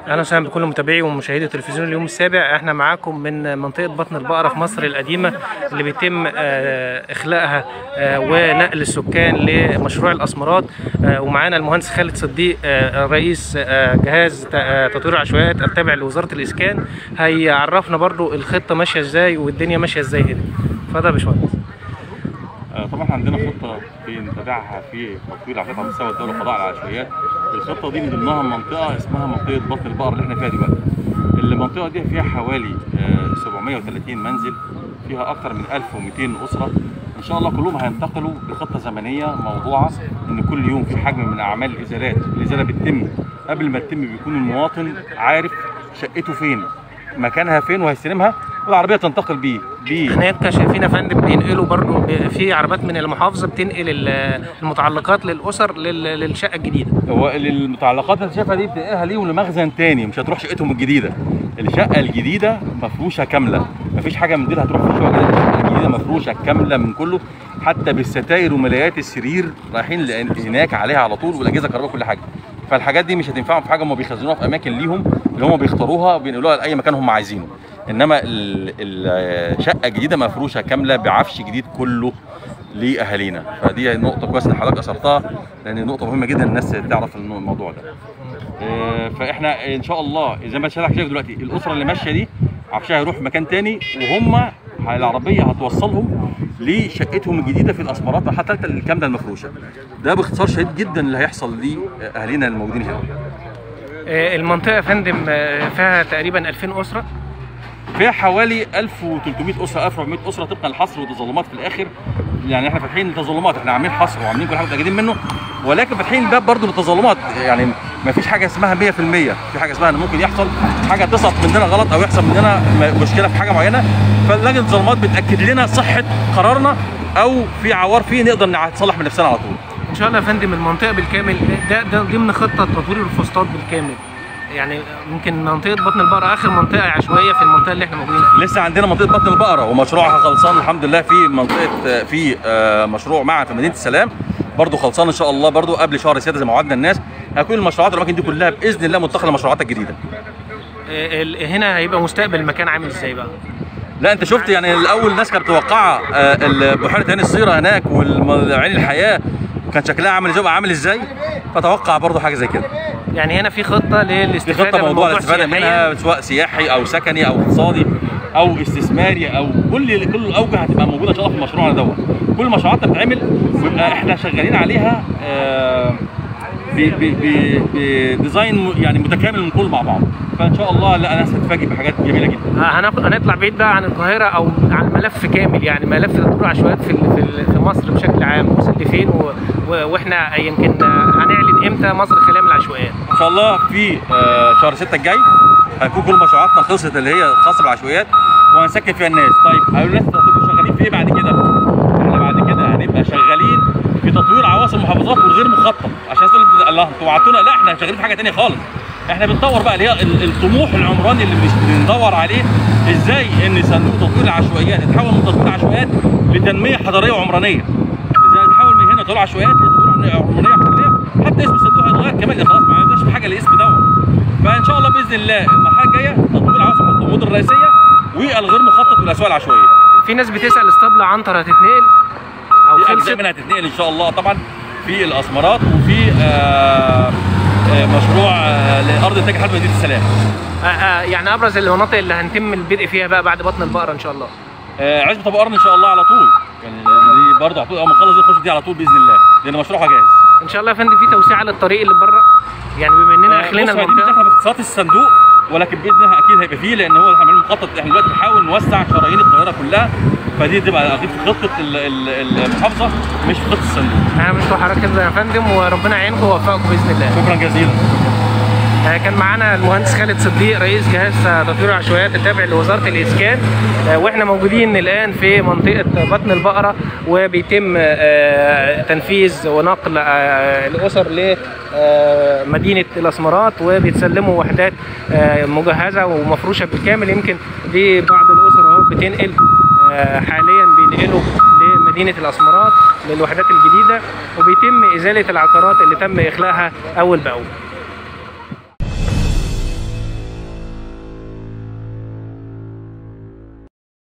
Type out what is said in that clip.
اهلا وسهلا بكل متابعي ومشاهدي تلفزيون اليوم السابع احنا معاكم من منطقه بطن البقره في مصر القديمه اللي بيتم آه، اخلاءها آه، ونقل السكان لمشروع الاسمرات آه، ومعانا المهندس خالد صديق آه، رئيس آه، جهاز ت- آه، تطوير العشوائيات التابع لوزاره الاسكان هيعرفنا برضو الخطه ماشيه ازاي والدنيا ماشيه ازاي هنا اتفضل يا باشمهندس آه، طبعا احنا عندنا خطه بنتابعها في تطوير عشان على مستوى الدوله قضاء على العشوائيات الخطه دي من ضمنها منطقه اسمها منطقه بطن البقر اللي احنا فيها دلوقتي المنطقه دي فيها حوالي آه، 730 منزل فيها اكثر من 1200 اسره ان شاء الله كلهم هينتقلوا بخطه زمنيه موضوعه ان كل يوم في حجم من اعمال الازالات الازاله بتتم قبل ما تتم بيكون المواطن عارف شقته فين مكانها فين وهيستلمها والعربيه تنتقل بيه بيه احنا يبقى شايفين يا فندم بينقلوا برضو ب- في عربات من المحافظه بتنقل ال- المتعلقات للاسر لل- للشقه الجديده هو المتعلقات اللي انت شايفها دي بتنقلها ليهم لمخزن تاني مش هتروح شقتهم الجديده الشقه الجديده مفروشه كامله مفيش حاجه من دي هتروح في الشقه الجديده الشقه الجديده مفروشه كامله من كله حتى بالستاير وملايات السرير رايحين لأن- هناك عليها على طول والاجهزه الكهربائيه كل حاجه فالحاجات دي مش هتنفعهم في حاجه هم بيخزنوها في اماكن ليهم اللي هم بيختاروها وبينقلوها لاي مكان هم عايزينه انما ال- الشقه الجديده مفروشه كامله بعفش جديد كله لاهالينا فدي نقطه كويسه ان حضرتك اثرتها لان نقطه مهمه جدا الناس تعرف النوع- الموضوع ده آه، فاحنا ان شاء الله زي ما شايف شايف دلوقتي الاسره اللي ماشيه دي عفشها هيروح مكان تاني وهم العربيه هتوصلهم لشقتهم الجديده في الاسمرات مرحله ثالثه الكامله المفروشه ده باختصار شديد جدا اللي هيحصل لاهالينا الموجودين هنا آه، المنطقه يا فندم آه، فيها تقريبا 2000 اسره فيها حوالي 1300 اسره 1400 اسره طبقا للحصر والتظلمات في الاخر يعني احنا فاتحين التظلمات احنا عاملين حصر وعاملين كل حاجه متاكدين منه ولكن فاتحين الباب برضه للتظلمات يعني ما فيش حاجه اسمها 100% في حاجه اسمها ان ممكن يحصل حاجه تسقط مننا غلط او يحصل مننا م- مشكله في حاجه معينه فلجنه التظلمات بتاكد لنا صحه قرارنا او في عوار فيه نقدر نصلح من نفسنا على طول ان شاء الله يا فندم المنطقه بالكامل ده ده ضمن خطه تطوير الفسطاط بالكامل يعني ممكن منطقه بطن البقره اخر منطقه عشوائيه في المنطقه اللي احنا موجودين فيها لسه عندنا منطقه بطن البقره ومشروعها خلصان الحمد لله في منطقه في آه، مشروع معا في مدينه السلام برضه خلصان ان شاء الله برضه قبل شهر سياده زي ما وعدنا الناس هيكون المشروعات الاماكن دي كلها باذن الله منتقله لمشروعات الجديده آه، ال- هنا هيبقى مستقبل المكان عامل ازاي بقى لا انت شفت يعني الاول الناس كانت متوقعه آه، ال- بحيره عين الصيره هناك وعين الحياه كان شكلها عامل ازاي وبقى عامل ازاي فتوقع برضه حاجه زي كده يعني هنا في خطه في للاستفاده خطه من موضوع الاستفاده سياحياً. منها سواء سياحي او سكني او اقتصادي او استثماري او كل كل الاوجه هتبقى موجوده ان شاء الله في مشروعنا دوت كل مشروعاتنا بتتعمل ويبقى احنا شغالين عليها آه، ب- ب- ب- بديزاين م- يعني متكامل من كل مع بعض فان شاء الله لا انا هتتفاجئ بحاجات جميله جدا آه، هنط- هنطلع بعيد بقى عن القاهره او عن ملف كامل يعني ملف تطوير العشوائيات في ال- في ال- في مصر بشكل عام وصل لفين و- و- واحنا يمكن آه، هنعلن امتى مصر خاليه من العشوائيات ان شاء الله في آه، شهر 6 الجاي هيكون كل مشروعاتنا خلصت اللي هي خاصه بالعشوائيات وهنسكن فيها الناس طيب هيقولوا الناس هتبقوا شغالين في ايه بعد كده؟ احنا بعد كده هنبقى شغالين في تطوير عواصم المحافظات والغير مخطط عشان تقول لي الله انتوا وعدتونا لا احنا شغالين في حاجه ثانيه خالص احنا بنطور بقى اللي هي ال- الطموح العمراني اللي بنش- بندور عليه ازاي ان صندوق تطوير العشوائيات يتحول من تطوير عشوائيات لتنميه حضاريه وعمرانيه ازاي نتحول من هنا تطوير عشوائيات لتطوير عمرانيه حضاريه حتى اسم الصندوق هيتغير كمان لأن خلاص ما عندناش في حاجه لاسم دوت فان شاء الله باذن الله المرحله الجايه تطوير عواصم الضغوط الرئيسيه والغير مخطط والاسواق العشوائيه في ناس بتسال اسطبل عنتر هتتنقل او دي خلصت اجزاء منها هتتنقل ان شاء الله طبعا في الاسمرات وفي آه آه مشروع آه لارض انتاج حرب مدينه السلام آه، آه، يعني ابرز المناطق اللي هنتم البدء فيها بقى بعد بطن البقره ان شاء الله آه عزبه ابو قرن ان شاء الله على طول يعني دي برضه على طول اول ما نخلص دي نخش دي على طول باذن الله لان مشروعها جاهز ان شاء الله يا فندم في توسعه للطريق اللي بره يعني بما اننا آه، اخلينا بص، هي دي مش المنطقه داخله في اقتصاد الصندوق ولكن باذن الله اكيد هيبقى فيه لان هو احنا عاملين مخطط احنا دلوقتي بنحاول نوسع شرايين القاهره كلها فدي تبقى اكيد في خطه ال- ال- المحافظه مش في خطه الصندوق انا بشكر حضرتك جدا يا فندم وربنا يعينكم ويوفقكم باذن الله شكرا جزيلا آه، كان معانا المهندس خالد صديق رئيس جهاز آه، تطوير العشوائيات التابع لوزاره الاسكان آه، واحنا موجودين الان في منطقه بطن البقره وبيتم آه، تنفيذ ونقل آه، الاسر لمدينه الاسمرات وبيتسلموا وحدات آه، مجهزه ومفروشه بالكامل يمكن دي بعض الاسر اهو بتنقل آه، حاليا بينقلوا لمدينه الاسمرات للوحدات الجديده وبيتم ازاله العقارات اللي تم اخلاءها اول باول